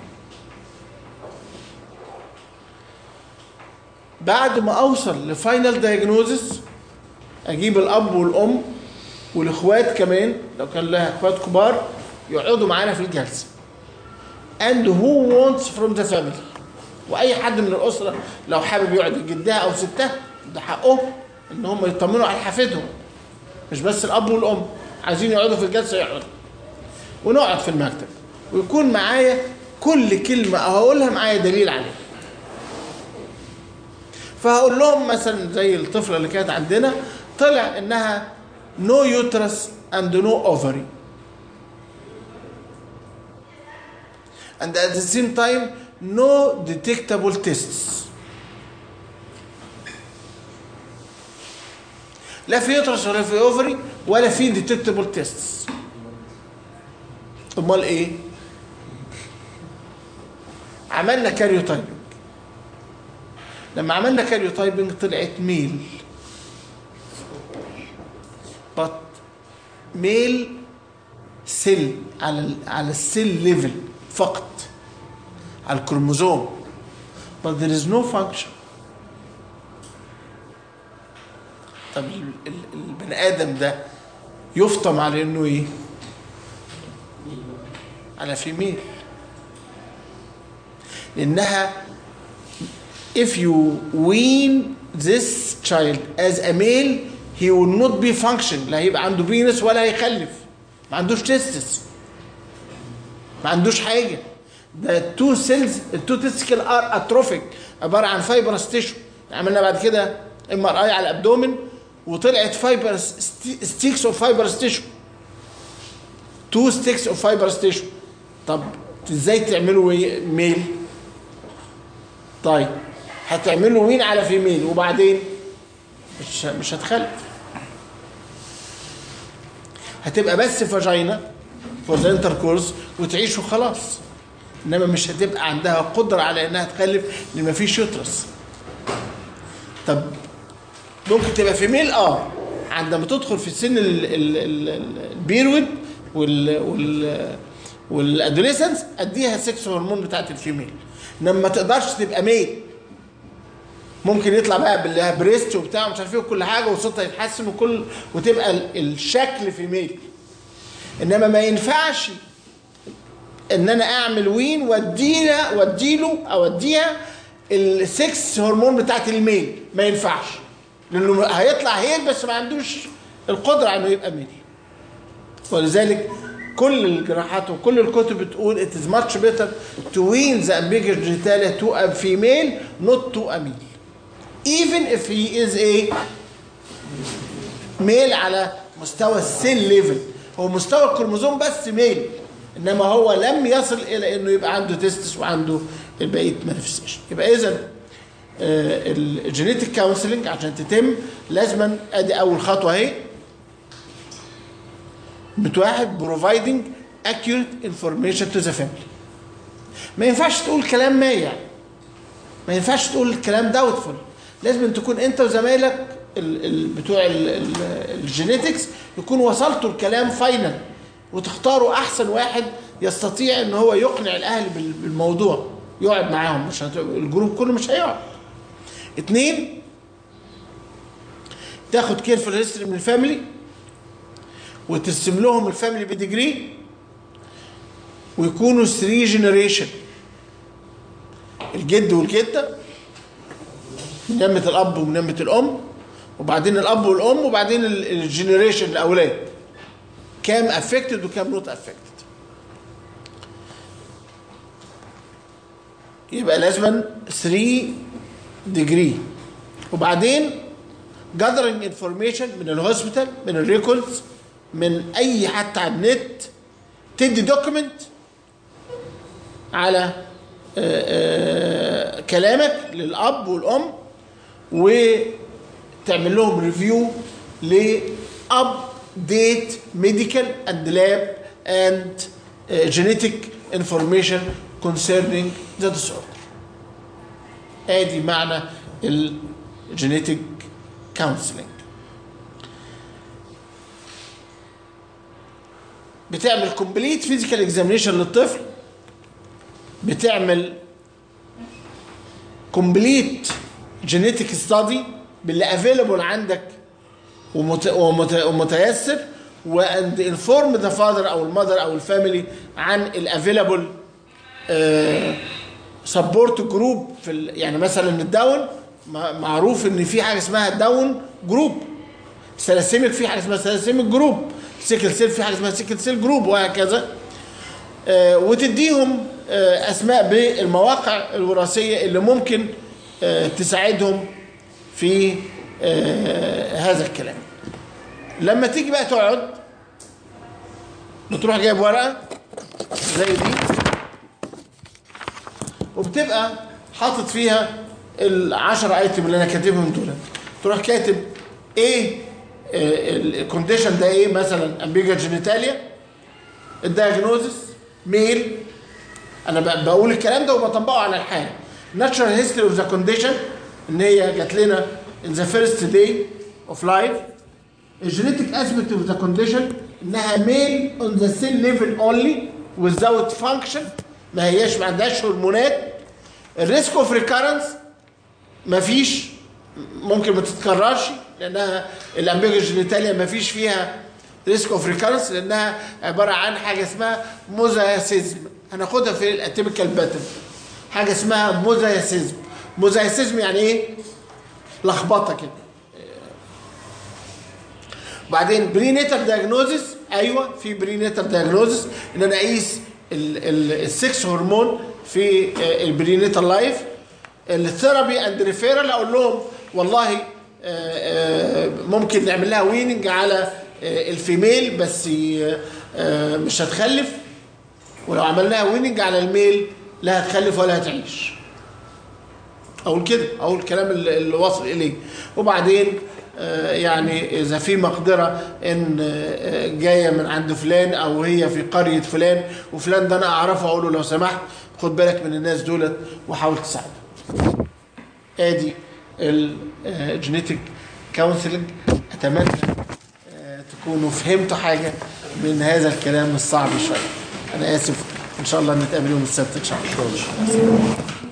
بعد ما اوصل لفاينل دايجنوزس اجيب الاب والام والاخوات كمان لو كان لها اخوات كبار يقعدوا معانا في الجلسه and who wants from the family واي حد من الاسره لو حابب يقعد جدها او ستها ده حقهم ان هم يطمنوا على حفيدهم مش بس الاب والام عايزين يقعدوا في الجلسه يقعدوا ونقعد في المكتب ويكون معايا كل كلمه هقولها معايا دليل عليها فهقول لهم مثلا زي الطفله اللي كانت عندنا طلع انها no uterus and no ovary and at the same time no detectable tests لا في يطرس ولا في اوفري ولا في ديتكتبل تيستس امال ايه عملنا كاريو تايبنج لما عملنا كاريو تايبنج طلعت ميل but ميل سيل على ال على السيل ليفل فقط على الكروموزوم but there is no function طب ال- ال- البني ادم ده يفطم على انه ايه على فيميل لانها if you wean this child as a male he will not be function لا هيبقى عنده بينس ولا هيخلف ما عندوش تستس ما عندوش حاجه ده التو سيلز التو تيستيكل ار اتروفيك عباره عن فايبرس تيشو عملنا بعد كده ام ار اي على الابدومن وطلعت فايبرس ستيكس اوف فايبرس تيشو تو ستيكس اوف فايبرس تيشو طب ازاي تعملوا إيه؟ ميل طيب هتعملوا مين على فيميل وبعدين مش مش هتخلف هتبقى بس فاجينا فور ذا انتركورس وتعيش وخلاص انما مش هتبقى عندها قدره على انها تخلف لان مفيش يوترس طب ممكن تبقى فيميل اه عندما تدخل في سن ال- ال- ال- البيرود وال وال والادوليسنس اديها السكس هرمون بتاعت الفيميل انما ما تقدرش تبقى ميل ممكن يطلع بقى بالله بريست وبتاع مش عارف ايه وكل حاجه وصوتها يتحسن وكل وتبقى ال- الشكل فيميل انما ما ينفعش ان انا اعمل وين واديها واديله او اديها السكس هرمون بتاعت الميل ما ينفعش لانه هيطلع هيل بس ما عندوش القدره على انه يبقى ميل ولذلك كل الجراحات وكل الكتب بتقول it is much better to wean the ambiguous genitalia to a female not to a male even if he is a ميل على مستوى السيل ليفل هو مستوى الكروموزوم بس ميل انما هو لم يصل الى انه يبقى عنده تستس وعنده بقيه مانيفستيشن يبقى اذا الجينيتك كونسلنج عشان تتم لازما ادي اول خطوه اهي بتواحد providing accurate information to the family ما ينفعش تقول كلام مايع ما ينفعش تقول الكلام داوتفول لازم أن تكون انت وزمايلك ال ال بتوع الجينيتكس يكون وصلتوا الكلام فاينل وتختاروا احسن واحد يستطيع ان هو يقنع الاهل بال- بالموضوع يقعد معاهم مش هت... الجروب كله مش هيقعد اتنين تاخد كيرفل هيستوري من الفاميلي وترسم لهم الفاميلي بديجري ويكونوا 3 جنريشن الجد والجده من يمة الاب ومن يمة الام وبعدين الاب والام وبعدين الجنريشن الاولاد كام افكتد وكام نوت افكتد يبقى لازما 3 ديجري وبعدين gathering information من الهوسبيتال من الريكوردز من اي حتى على النت تدي دوكيمنت على آه، آه، كلامك للاب والام وتعمل لهم ريفيو لابديت ميديكال اند لاب اند جينيتك انفورميشن concerning the disorder ادي معنى الجينيتك كونسلنج بتعمل كومبليت فيزيكال اكزامينيشن للطفل بتعمل كومبليت جينيتك ستادي باللي افيلبل عندك ومت... ومت... ومتيسر واند انفورم ذا فاذر او المذر او الفاميلي عن الافيلبل سبورت جروب في ال... يعني مثلا الداون م- معروف ان في حاجه اسمها داون جروب سلاسيميك في حاجه اسمها سلاسيميك جروب سيكل سيل في حاجه اسمها سيكل سيل جروب وهكذا آه، وتديهم آه، اسماء بالمواقع الوراثيه اللي ممكن آه، تساعدهم في آه، هذا الكلام لما تيجي بقى تقعد بتروح جايب ورقه زي دي وبتبقى حاطط فيها العشر ايتم اللي انا كاتبهم دول تروح كاتب ايه الكونديشن ده ايه مثلا امبيجا جينيتاليا الدايجنوزس ميل انا ب- بقول الكلام ده وبطبقه على الحاله ناتشرال هيستوري اوف ذا كونديشن ان هي جات لنا ان ذا فيرست داي اوف لايف الجينيتك اسبكت اوف ذا كونديشن انها ميل اون ذا سيل ليفل اونلي without فانكشن ما هياش ما عندهاش هرمونات الريسك اوف ريكارنس مفيش ممكن ما تتكررش لانها الامبيجا جينيتاليا ما فيش فيها ريسك اوف ريكارنس لانها عباره عن حاجه اسمها موزايسيزم هناخدها في الاتيبيكال باترن حاجه اسمها موزايسيزم موزايسيزم يعني ايه لخبطه كده بعدين برينيتال دايجنوزس ايوه في برينيتال دايجنوزس ان انا اقيس ال- ال- السكس هرمون في آه، البرينيتال لايف الثيرابي اند ريفيرال اقول لهم والله آه، آه، ممكن نعمل لها ويننج على آه، الفيميل بس آه، آه، مش هتخلف ولو عملناها ويننج على الميل لا هتخلف ولا هتعيش اقول كده اقول الكلام اللي اللي واصل اليه وبعدين آه، يعني اذا في مقدره ان آه، جايه من عند فلان او هي في قريه فلان وفلان ده انا اعرفه اقول له لو سمحت خد بالك من الناس دولت وحاول تساعده ادي الجينيتك كونسلنج اتمنى آه، تكونوا فهمتوا حاجه من هذا الكلام الصعب شويه انا اسف ان شاء الله نتقابل يوم السبت ان شاء الله